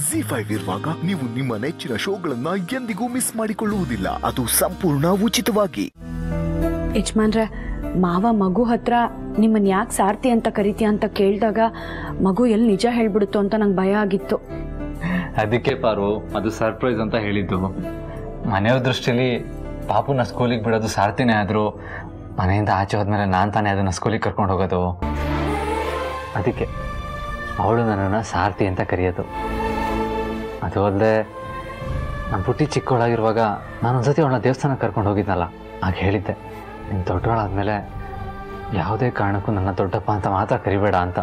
G five ಇರುವಾಗ ನೀವು ನಿಮ್ಮ ನೆಚ್ಚಿನ ಶೋಗಳನ್ನ ಎಂದಿಗೂ ಮಿಸ್ ಮಾಡಿಕೊಳ್ಳುವುದಿಲ್ಲ ಅದು ಸಂಪೂರ್ಣ ಉಚಿತವಾಗಿ ಯಜಮಾನ್ರೆ ಮಾವ ಮಗು ಹತ್ರ ನಿಮ್ಮನ್ನ ಯಾಕೆ ಸಾರ್ತಿ ಅಂತ ಕರಿತೀಯ ಅಂತ ಕೇಳಿದಾಗ ಮಗು ಎಲ್ಲಿ ನಿಜ ಹೇಳ್ಬಿಡುತ್ತೋ ಅಂತ ನಂಗೆ ಭಯ ಆಗಿತ್ತು ಅದಕ್ಕೆ ಪಾರು ಅದು ಸರ್ಪ್ರೈಸ್ ಅಂತ ಹೇಳಿದ್ದು ಮನೆಯವ್ರ ದೃಷ್ಟಿಲಿ ಪಾಪುನ ಸ್ಕೂಲಿಗೆ ಬಿಡೋದು ಸಾರ್ತಿನೇ ಆದರೂ ಮನೆಯಿಂದ ಆಚೆ ಹೋದ್ಮೇಲೆ ನಾನು ತಾನೇ ಅದನ್ನು ಸ್ಕೂಲಿಗೆ ಕರ್ಕೊಂಡು ಹೋಗೋದು ಅದಕ್ಕೆ ಅವಳು ನನ್ನನ್ನು ಸಾರ್ತಿ ಅಂತ ಕರೆಯೋದು ಅದು ಅಲ್ಲದೆ ನಮ್ಮ ಪುಟ್ಟಿ ಚಿಕ್ಕವಳಾಗಿರುವಾಗ ನಾನು ಒಂದ್ಸತಿ ಅವಳನ್ನ ದೇವಸ್ಥಾನಕ್ಕೆ ಕರ್ಕೊಂಡು ಹೋಗಿದ್ನಲ್ಲ ಆಗ ಹೇಳಿದ್ದೆ ನೀನು ದೊಡ್ಡವಳಾದ್ಮೇಲೆ ಯಾವುದೇ ಕಾರಣಕ್ಕೂ ನನ್ನ ದೊಡ್ಡಪ್ಪ ಅಂತ ಮಾತ್ರ ಕರಿಬೇಡ ಅಂತ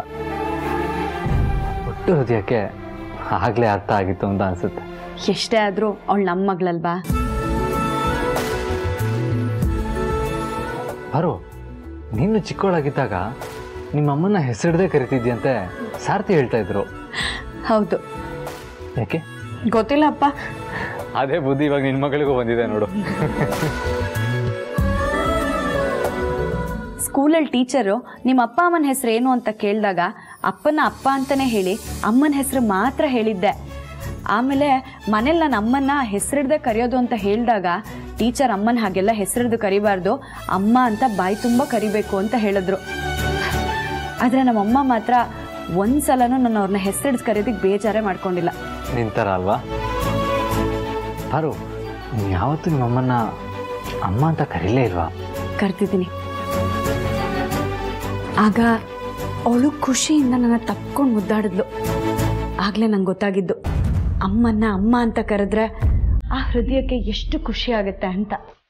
ಒಟ್ಟು ಹೃದಯಕ್ಕೆ ಆಗಲೇ ಅರ್ಥ ಆಗಿತ್ತು ಅಂತ ಅನಿಸುತ್ತೆ ಎಷ್ಟೇ ಆದರೂ ಅವಳು ನಮ್ಮ ಮಗಳಲ್ವಾ ಬರೋ ನೀನು ಚಿಕ್ಕವಳಾಗಿದ್ದಾಗ ನಿಮ್ಮ ಅಮ್ಮನ ಹೆಸರಿಡದೆ ಕರಿತಿದ್ಯಂತೆ ಸಾರ್ತಿ ಹೇಳ್ತಾ ಇದ್ರು ಹೌದು ಯಾಕೆ ಗೊತ್ತಿಲ್ಲಪ್ಪ ಅದೇ ಬುದ್ಧಿ ಇವಾಗ ನಿನ್ನ ಮಗಳಿಗೂ ಬಂದಿದೆ ನೋಡು ಸ್ಕೂಲಲ್ಲಿ ಟೀಚರು ನಿಮ್ಮ ಅಪ್ಪ ಅಮ್ಮನ ಹೆಸರು ಏನು ಅಂತ ಕೇಳಿದಾಗ ಅಪ್ಪನ ಅಪ್ಪ ಅಂತಾನೆ ಹೇಳಿ ಅಮ್ಮನ ಹೆಸರು ಮಾತ್ರ ಹೇಳಿದ್ದೆ ಆಮೇಲೆ ಮನೇಲಿ ನಾನು ಅಮ್ಮನ ಹೆಸರಿಡ್ದೆ ಕರೆಯೋದು ಅಂತ ಹೇಳಿದಾಗ ಟೀಚರ್ ಅಮ್ಮನ ಹಾಗೆಲ್ಲ ಹೆಸರಿಡ್ದು ಕರಿಬಾರ್ದು ಅಮ್ಮ ಅಂತ ಬಾಯಿ ತುಂಬ ಕರಿಬೇಕು ಅಂತ ಹೇಳಿದ್ರು ಆದರೆ ನಮ್ಮಮ್ಮ ಮಾತ್ರ ಒಂದ್ಸಲನೂ ನಾನು ಅವ್ರನ್ನ ಹೆಸರಿಡ್ದು ಕರೆಯೋದಕ್ಕೆ ಬೇಜಾರೇ ಮಾಡ್ಕೊಂಡಿಲ್ಲ ನಿಂತರ ಅಲ್ವಾ ಪಾರು ನೀನು ಯಾವತ್ತೂ ನಿಮ್ಮ ಅಮ್ಮನ್ನ ಅಮ್ಮ ಅಂತ ಕರೀಲೇ ಇಲ್ವಾ ಕರ್ತಿದ್ದೀನಿ ಆಗ ಅವಳು ಖುಷಿಯಿಂದ ನನ್ನ ತಪ್ಕೊಂಡು ಮುದ್ದಾಡಿದ್ಲು ಆಗ್ಲೇ ನಂಗೆ ಗೊತ್ತಾಗಿದ್ದು ಅಮ್ಮನ್ನ ಅಮ್ಮ ಅಂತ ಕರೆದ್ರೆ ಆ ಹೃದಯಕ್ಕೆ ಎಷ್ಟು ಖುಷಿ ಆಗುತ್ತೆ ಅಂತ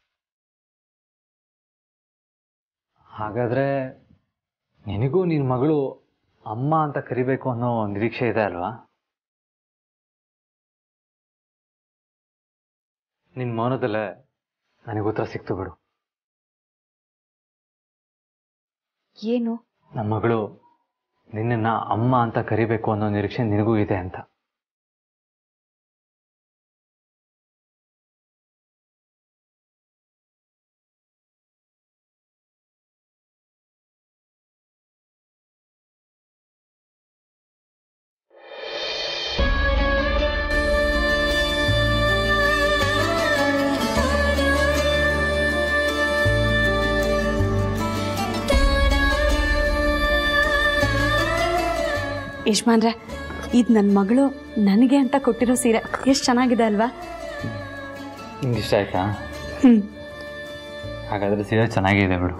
ಹಾಗಾದ್ರೆ ನಿನಗೂ ನಿನ್ನ ಮಗಳು ಅಮ್ಮ ಅಂತ ಕರಿಬೇಕು ಅನ್ನೋ ನಿರೀಕ್ಷೆ ಇದೆ ಅಲ್ವಾ ನಿನ್ನ ಮೌನದಲ್ಲೇ ನನಗೆ ಉತ್ತರ ಸಿಕ್ತು ಬಿಡು ಏನು ನಮ್ಮ ಮಗಳು ನಿನ್ನನ್ನು ಅಮ್ಮ ಅಂತ ಕರಿಬೇಕು ಅನ್ನೋ ನಿರೀಕ್ಷೆ ನಿನಗೂ ಇದೆ ಅಂತ ಯಜಮಾನ್ರೆ ಇದು ನನ್ನ ಮಗಳು ನನಗೆ ಅಂತ ಕೊಟ್ಟಿರೋ ಸೀರೆ ಎಷ್ಟು ಚೆನ್ನಾಗಿದೆ ಅಲ್ವಾ ನಿಂಗೆ ಇಷ್ಟ ಆಯ್ತಾ ಹ್ಞೂ ಹಾಗಾದ್ರೆ ಸೀರೆ ಚೆನ್ನಾಗಿದೆ ಬಿಡು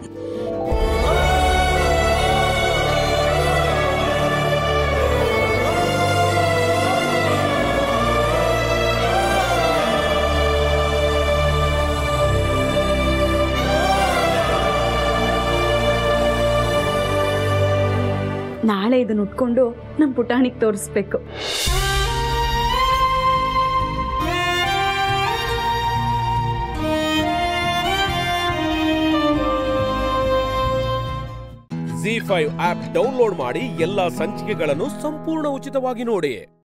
ನಾಳೆ ಇದನ್ನ ಉಟ್ಕೊಂಡು ನಮ್ಮ ಪುಟಾಣಿಗೆ ತೋರಿಸ್ಬೇಕು ಜಿ ಫೈವ್ ಆಪ್ ಡೌನ್ಲೋಡ್ ಮಾಡಿ ಎಲ್ಲಾ ಸಂಚಿಕೆಗಳನ್ನು ಸಂಪೂರ್ಣ ಉಚಿತವಾಗಿ ನೋಡಿ